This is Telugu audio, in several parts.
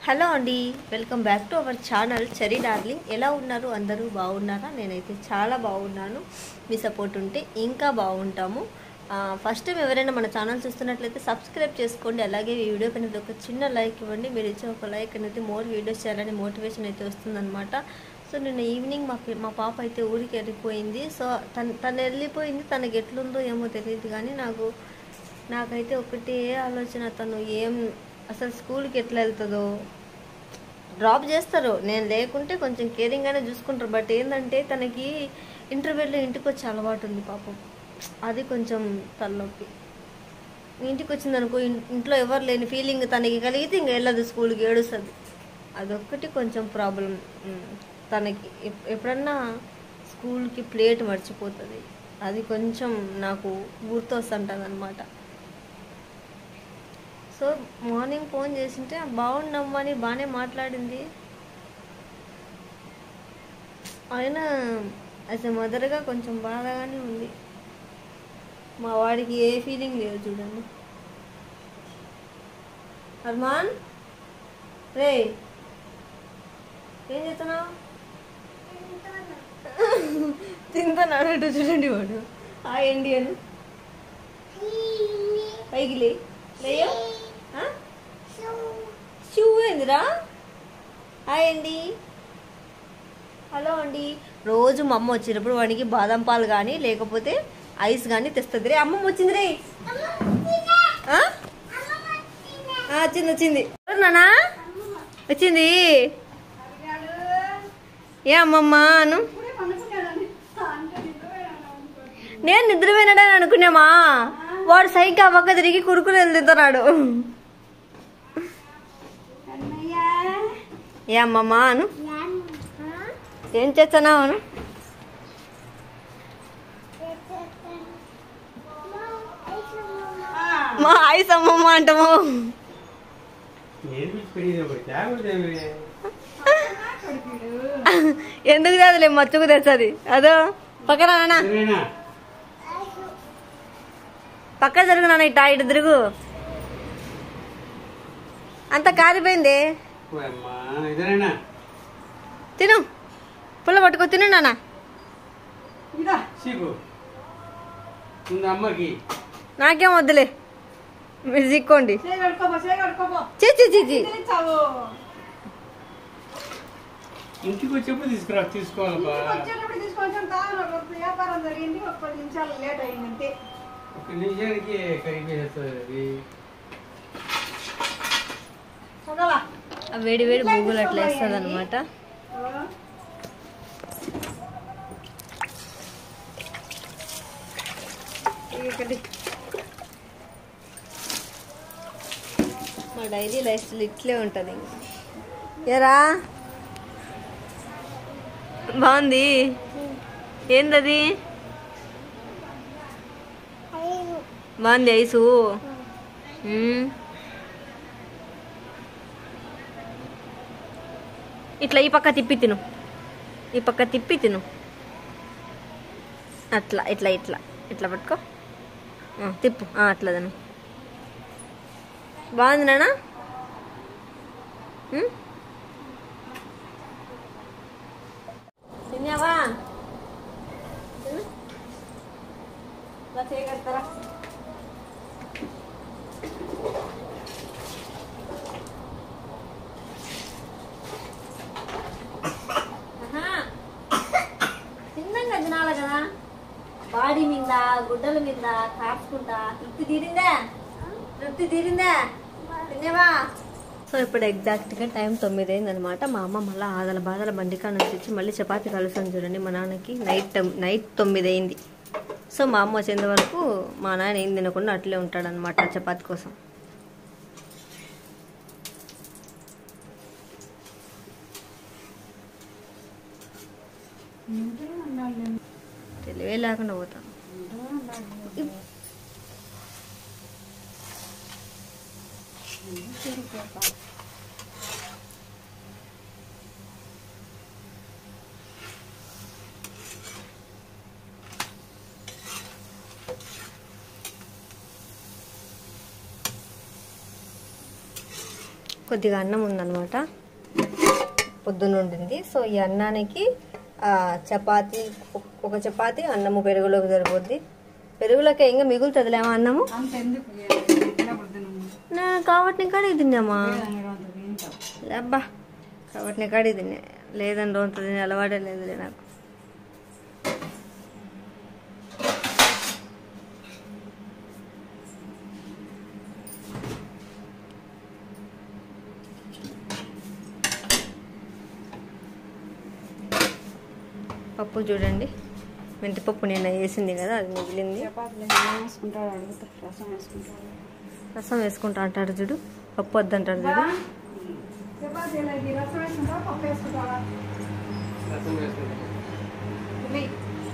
హలో అండి welcome back to our channel cherry darling ఎలా ఉన్నారు అందరూ బాగున్నారా నేనైతే చాలా బాగున్నాను మీ సపోర్ట్ ఉంటే ఇంకా బాగుంటాము ఆ, ఫస్ట్ టైం ఎవరైనా మన ఛానల్ చూస్తున్నట్లయితే సబ్స్క్రైబ్ చేసుకోండి అలాగే ఈ వీడియో అనేది ఒక చిన్న లైక్ ఇవ్వండి మీరు ఇచ్చే ఒక లైక్ అనేది మోర్ వీడియోస్ చేయాలని మోటివేషన్ అయితే వస్తుందన్నమాట సో నిన్న ఈవినింగ్ మా పి- మా పాప అయితే ఊరికి వెళ్ళిపోయింది సో తను తను వెళ్ళిపోయింది తనకి ఎట్లుందో ఏమో తెలియదు కానీ నాకు నాకైతే ఒకటే ఆలోచన తను ఏం అసలు స్కూల్కి ఎట్లా వెళ్తుందో డ్రాప్ చేస్తారు నేను లేకుంటే కొంచెం కేరింగ్గానే చూసుకుంటారు బట్ ఏంటంటే తనకి ఇంటర్వ్యూలో ఇంటికి వచ్చే అలవాటు ఉంది పాపం అది కొంచెం తలనొప్పి ఇంటికి వచ్చిందనుకో ఇన్- ఇంట్లో ఎవరు లేని ఫీలింగ్ తనకి కలిగితే ఇంక వెళ్ళదు స్కూల్కి ఏడుస్తుంది అదొక్కటి కొంచెం ప్రాబ్లం తనకి ఎప్- ఎప్పుడన్నా స్కూల్కి ప్లేట్ మర్చిపోతుంది అది కొంచెం నాకు గుర్తొస్తుంటుంది అనమాట సో మార్నింగ్ ఫోన్ చేసింటే బాగుండమ్మా అని బాగానే మాట్లాడింది అయినా యాజ్ ఎ మదర్గా కొంచెం బాధగానే ఉంది మా వాడికి ఏ ఫీలింగ్ లేదు చూడండి అర్మాన్ రే ఏం చేస్తున్నావు తింటున్నాడు చూడండి వాడు ఆ ఏంటి అని పైకి లే లేయో ఆ? షూ ఏందిరా హాయ్ అండి హలో అండి రోజు మా అమ్మ వచ్చినప్పుడు వాడికి బాదం పాలు కానీ లేకపోతే ఐస్ కానీ తెస్తుంది రే అమ్మమ్మ వచ్చింది రే ఆ? ఆ, వచ్చింది వచ్చింది ఎవరు నానా వచ్చింది ఏ అమ్మమ్మ అను నేను నిద్రపోయినాడని అనుకున్నామా వాడు సైకిల్ పక్క తిరిగి కురుకులు వెళ్తున్నాడు ఏ అమ్మమ్మ అను ఏం చేస్తున్నావు అను మా ఐస్ అమ్మమ్మ అంటాము ఎందుకు చదువులే మచ్చుకు తెచ్చది అదో పక్కన నాన్న పక్క జరుగు నాన్న ఇట్టా ఇటు తిరుగు అంత కారిపోయింది తిను పుల్ల పట్టుకో తిను నాన్న అమ్మకి నాకేం వద్దులే మీరు చిక్కోండి చీ చీ చీ చీ ఇంటికి వచ్చేప్పుడు తీసుకురా తీసుకోవాలబ్బా వచ్చేటప్పుడు తీసుకొచ్చాం కాదు వ్యాపారం జరిగింది ఒక పది నిమిషాలు లేట్ అయిందంటే ఒక నిమిషానికి కరిగిపోయేస్తుంది అది చదవా ఆ వేడి వేడి బొగ్గులు అట్లా వేస్తుంది అనమాట మా డైలీ లైఫ్ స్టైల్ ఇట్లే ఉంటుంది ఎరా బాగుంది ఏందది బాగుంది ఐసు మ్మ్. ఇట్లా ఈ పక్క తిప్పి తిను ఈ పక్క తిప్పి తిను అట్లా ఇట్లా ఇట్లా ఇట్లా పట్టుకో ఆ, తిప్పు ఆ, అట్లా తిను బాగుంది నానా ఉమ్? తిన్నావా తిను. ఇలా చేయగలుగుతారా ఆహా. తిన్నాక తినాలి కదా బాడీ మీద గుడ్డల మీద కాచుకుంటా తృప్తి తీరిందా తృప్తి తీరిందా తినేవా సో ఇప్పుడు ఎగ్జాక్ట్గా టైం తొమ్మిది అయింది అనమాట మా అమ్మ మళ్ళీ ఆదల బాదల బండికా నుంచి వచ్చి మళ్ళీ చపాతీ కలుస్తాను చూడండి మా నాన్నకి నైట్ టైం- నైట్ తొమ్మిది అయింది సో మా అమ్మ వచ్చేంత వరకు మా నాన్న ఏం తినకుండా అట్లే ఉంటాడనమాట చపాతీ కోసం తెలివే లేకుండా పోతాను కొద్దిగా అన్నం ఉందన్నమాట పొద్దున ఉండింది సో ఈ అన్నానికి ఆ, చపాతి ఒక- ఒక చపాతి అన్నము పెరుగులోకి సరిపోద్ది పెరుగులోకి ఇంకా మిగులుతుందిలేమో అన్నము అంత ఎందుకు తినప్పుడు తినము నేను కాబట్టి కాడికి తిన్నామా అంత తింటాం అబ్బా కాబట్టి కాడికి తిన్నా లేదని రోజు తినే అలవాటే లేదులే నాకు పప్పు చూడండి మెంతిపప్పు నేను వేసింది కదా అది మిగిలింది చపాతీలు ఏం వేసుకుంటాడు అడుగుతా రసం వేసుకుంటాడు రసం వేసుకుంటా అంటాడు చూడు పప్పు వద్దంటాడు చూడు చపాతీలకి రసం వేసుకుంటావా పప్పు వేసుకుంటావా రసం వేసుకుంటాం నెయ్యి.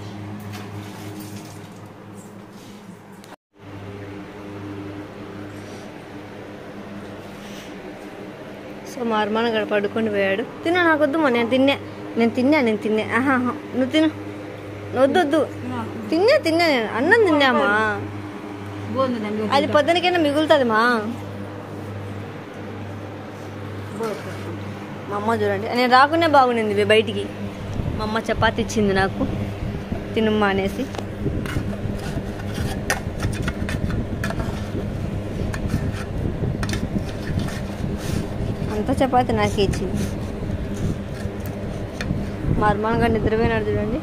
సో మా అర్మాన గడ పడుకొని పోయాడు తిన్నా నాకు వద్దు మా నేను తిన్నా నేను తిన్నా నేను తిన్నా ఆహా ఆహా. నువ్వు తిను నువ్వు వద్దు వద్దు తిన్నా తిన్నా నేను అన్నం తిన్నామా బాగుంది దాన్ని అది పొద్దునకైనా మిగులుతుంది మా మా అమ్మ చూడండి నేను రాకునే బాగుండింది ఇవి బయటికి మా అమ్మ చపాతి ఇచ్చింది నాకు తినమ్మా అనేసి అంత చపాతి నాకే ఇచ్చింది మా అర్మాన్ గారు నిద్రపోయినాడు చూడండి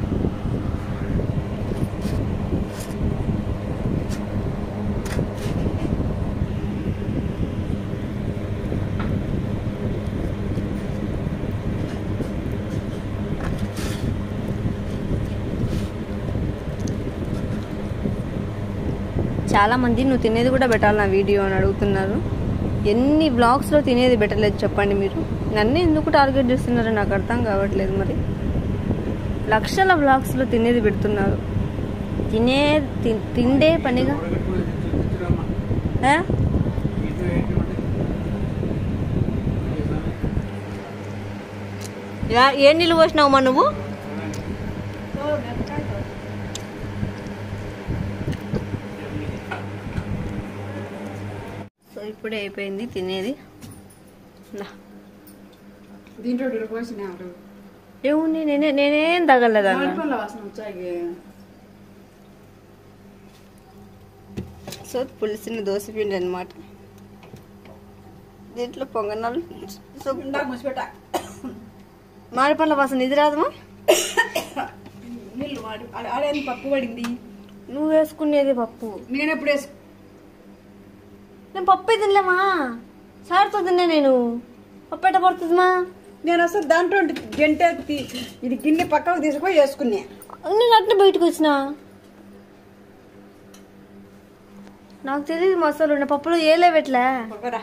చాలా మంది నువ్వు తినేది కూడా పెట్టాలి నా వీడియో అని అడుగుతున్నారు ఎన్ని బ్లాగ్స్లో తినేది పెట్టలేదు చెప్పండి మీరు నన్ను ఎందుకు టార్గెట్ చేస్తున్నారో నాకు అర్థం కావట్లేదు మరి లక్షల బ్లాగ్స్లో తినేది పెడుతున్నారు తినే తి- తిండే పనిగా ఆ? యా- ఏ నీళ్ళు పోసినావమ్మా నువ్వు సో ఇప్పుడే అయిపోయింది తినేది నా. దీంట్లో పోసినారు ఏముంది నేనే నేనేం తగలదా మామిడిపళ్ళ వాసన వచ్చాయి సో పులిసిన దోశపిండి అనమాట దీంట్లో పొంగనాలు సో ఇందాక ముసిపెట్ట మామిడిపండ్ల వాసన ఇది రాదమ్మా నీళ్ళు వాడి ఆడ- ఆడేంది పప్పు పడింది నువ్వు వేసుకునేది పప్పు నేను ఎప్పుడు వేసు నేను పప్పే తినలేమా సార్తో తిన్నా నేను పప్పు ఎట్ట పడుతుందిమా నేను అసలు దాంట్లో గంట తీ- ఇది గిన్నె పక్కకు తీసుకొని వేసుకున్నా నేను అట్నే బయటకు వచ్చిన నాకు తెలియదు మసాలు ఉండే పప్పులో ఏలే పెట్టలే పక్కరా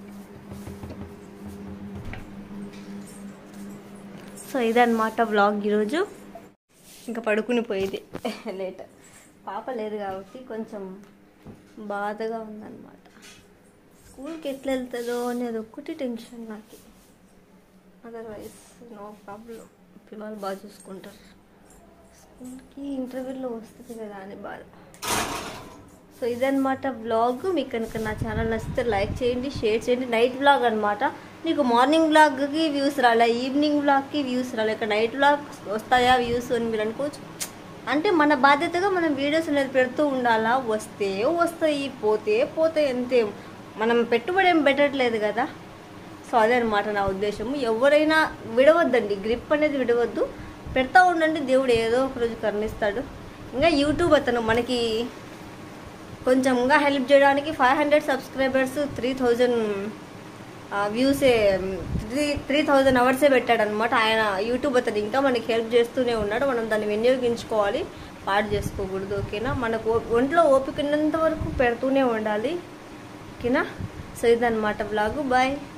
సో ఇదన్నమాట వ్లాగ్ ఈరోజు ఇంకా పడుకుని పోయేది లేట్ పాప లేదు కాబట్టి కొంచెం బాధగా ఉందన్నమాట స్కూల్కి ఎట్లా వెళ్తుందో అనేది ఒక్కటి టెన్షన్ నాకు అదర్వైజ్ నో ప్రాబ్లం పిల్లలు బాగా చూసుకుంటారు స్కూల్కి ఇంటర్వ్యూలో వస్తుంది కదా అని బాధ సో ఇదన్నమాట వ్లాగ్ మీకు కనుక నా ఛానల్ నచ్చితే లైక్ చేయండి షేర్ చేయండి నైట్ వ్లాగ్ అనమాట నీకు మార్నింగ్ వ్లాగ్కి వ్యూస్ రాలే ఈవినింగ్ వ్లాగ్కి వ్యూస్ రాలే ఇక నైట్ వ్లాగ్ వస్తాయా వ్యూస్ అని మీరు అనుకోవచ్చు అంటే మన బాధ్యతగా మనం వీడియోస్ అనేది పెడుతూ ఉండాలా వస్తే వస్తాయి పోతే పోతాయి అంతే మనం పెట్టుబడి ఏం పెట్టట్లేదు కదా సో అదే అనమాట నా ఉద్దేశము ఎవరైనా విడవద్దండి గ్రిప్ అనేది విడవద్దు పెడతా ఉండండి దేవుడు ఏదో ఒక రోజు కరుణిస్తాడు ఇంకా యూట్యూబ్ అతను మనకి కొంచెం ఇంకా హెల్ప్ చేయడానికి five hundred subscribers three thousand వ్యూసే త్రీ త్రీ థౌజండ్ అవర్సే పెట్టాడనమాట ఆయన యూట్యూబ్ అతను ఇంకా మనకి హెల్ప్ చేస్తూనే ఉన్నాడు మనం దాన్ని వినియోగించుకోవాలి పాడు చేసుకోకూడదు ఓకేనా మనకు ఓ- ఒంట్లో ఓపిక ఉన్నంత వరకు పెడుతూనే ఉండాలి ఓకేనా సో ఇదన్నమాట బ్లాగు బాయ్